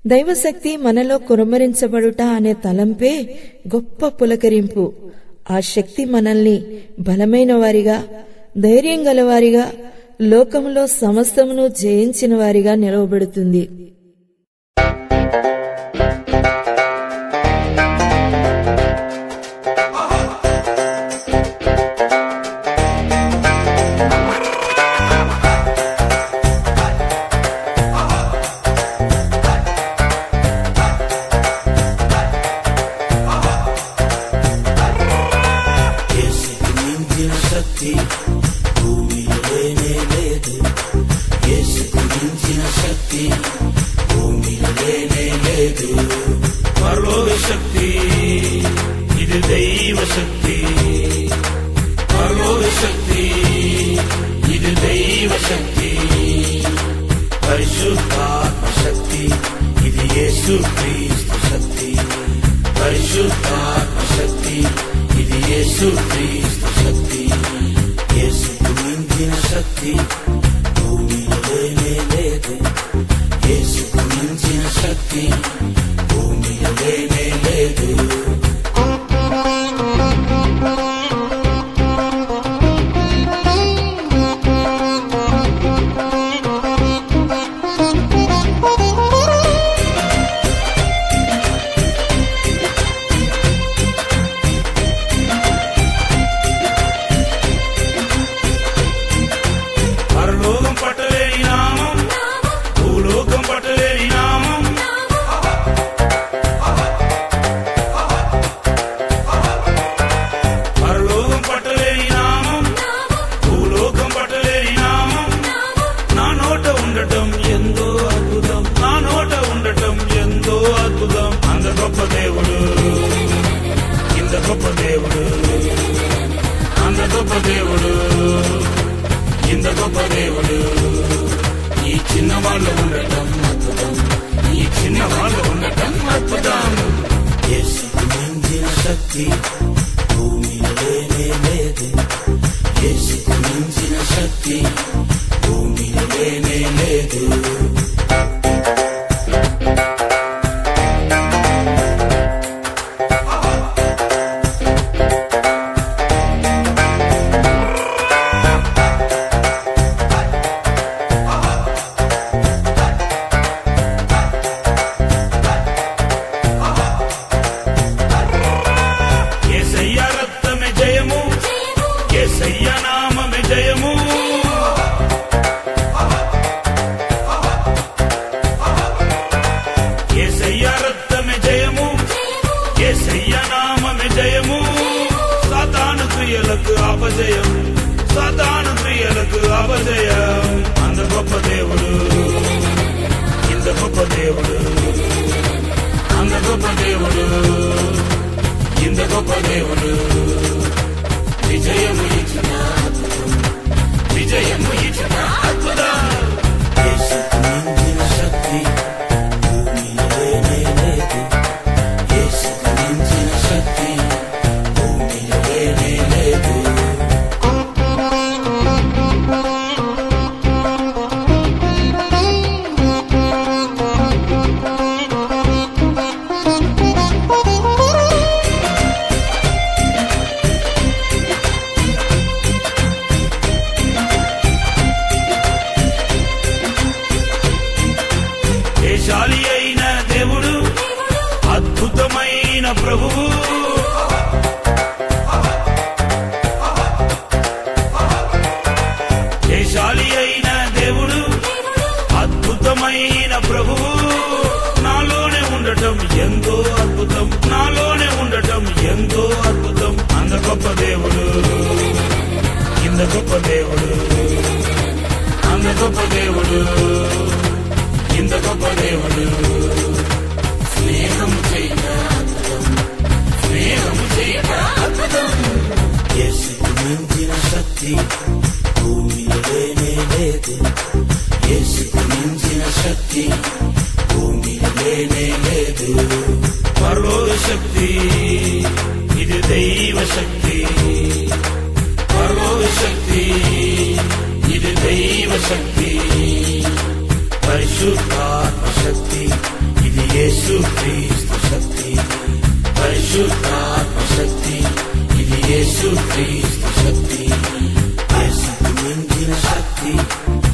దైవశక్తి మనలో కురమరించబడుట అనే తలంపే గొప్ప పులకరింపు ఆ శక్తి మనల్ని బలమైన వారిగా ధైర్యం గలవారిగా లోకములో సమస్తమును జయించిన వారిగా నిలవబెడుతుంది యేసుకి మించిన శక్తి భూమిలో లేనే లేదు యేసుకు మించిన శక్తి భూమిలో లేనే లేదు పరలోక శక్తి ఇది దైవ శక్తి పరలోక శక్తి ఇది దైవ శక్తి పరిశుద్ధాత్మ శక్తి ఇది యేసు క్రీస్తు శక్తి పరిశుద్ధాత్మ శక్తి ఇది యేసు క్రీస్తు శక్తి యేసుకు మించిన శక్తి భూమిలో లేనే లేదు యేసుకు మించిన శక్తి భూమిలో లేనే లేదు పరలోకం పట్టలేని నామం భూలోకం పట్టలేని నామం పరలోకం పట్టలేని నామం భూలోకం పట్టలేని నామం నా నోట ఉండటం ఎంతో అద్భుతం నా నోట ఉండటం ఎంతో అద్భుతం అంత గొప్ప దేవుడు ఇంత గొప్ప దేవుడు అంత గొప్ప దేవుడు ఇంత గొప్ప దేవుడు ఈ చిన్న వాళ్ళు ఉండటం అద్భుతం ఈ చిన్న వాళ్ళు ఉండటం అద్భుతం యేసుకు మించిన శక్తి భూమిలో లేనే లేదు యేసుకు మించిన శక్తి భూమిలో లేనే లేదు ఏసయ్య రక్తమే జయము ఏసయ్య నామమే జయము ఏసయ్య రక్తమే జయము ఏసయ్య నామమే జయము సాతాను క్రియలకు అపజయం సాతాను క్రియలకు అపజయం అంత గొప్ప దేవుడు ఇంత గొప్ప దేవుడు అంత గొప్ప దేవుడు ఇంత గొప్ప దేవుడు విజయము ఇచ్చిన అద్భుతం విజయము ఇచ్చిన అద్భుతం యేసుకు మించిన శక్తి భూమిలో లేనే లేదు యేసుకు మించిన శక్తి భూమిలో లేనే లేదు దేశాలి అయిన దేవుడు అద్భుతమైన ప్రభువు దేశాలి అయిన దేవుడు అద్భుతమైన ప్రభువు నాలోనే ఉండటం ఎంతో అద్భుతం నాలోనే ఉండటం ఎంతో అద్భుతం అంత గొప్ప దేవుడు ఇంత గొప్ప దేవుడు అంత గొప్ప దేవుడు ఇంత గొప్ప దేవుడు స్నేహము చేయక అద్భుతం స్నేహము చేయక అద్భుతం యేసుకు మించిన శక్తి భూమిలో లేనే లేదు యేసుకు మించిన శక్తి భూమిలో లేనే లేదు పరలోక శక్తి ఇది దైవ శక్తి పరలోక శక్తి ఇది దైవ శక్తి పరిశుద్ధాత్మ శక్తి ఇది యేసు క్రీస్తు శక్తి పరిశుద్ధాత్మ శక్తి ఇది యేసు క్రీస్తు శక్తి యేసుకు మించిన శక్తి